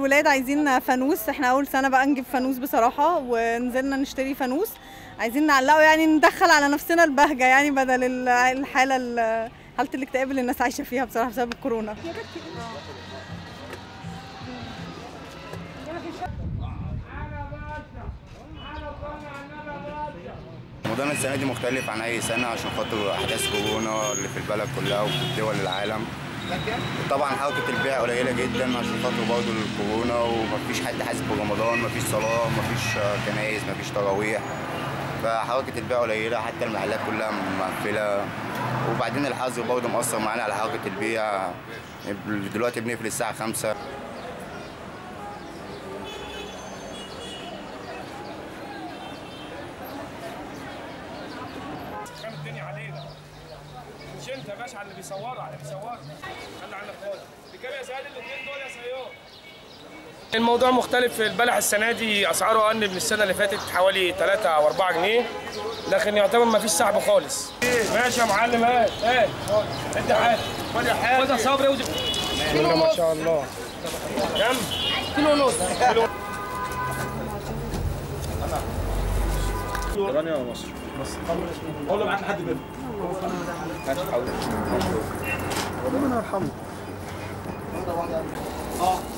الولاد عايزين فانوس احنا اول سنه بقى نجيب فانوس بصراحه ونزلنا نشتري فانوس عايزين نعلقه يعني ندخل على نفسنا البهجه يعني بدل ال- الحاله ال- حاله الاكتئاب اللي الناس عايشه فيها بصراحه بسبب الكورونا رمضان السنة دي مختلف عن أي سنة عشان خاطر أحداث كورونا اللي في البلد كلها وفي دول العالم طبعا حركة البيع قليلة جدا عشان خاطر برضه الكورونا ومفيش حد حاسس برمضان مفيش صلاة مفيش آه، كنايس مفيش تراويح فحركة البيع قليلة حتى المحلات كلها مقفلة وبعدين الحظر برضه مؤثر معانا على حركة البيع دلوقتي بنقفل الساعة 5 كام الدنيا علينا مش انت يا باشا على اللي بيصوروا على اللي بيصوروا خلي عنك خالص بكام يا سيد الاثنين دول يا سيار الموضوع مختلف البلح السنه دي اسعاره اقل من السنه اللي فاتت حوالي 3 او 4 جنيه لكن يعتبر ما فيش سحب خالص ماشي يا معلم هات هات انت حاجه خد يا حاج خد يا صبري ودي كيلو ما شاء الله كم؟ كيلو ونص كيلو ايرانيا ولا مصر؟ مصر قول له معاك لحد بيته ربنا يرحمه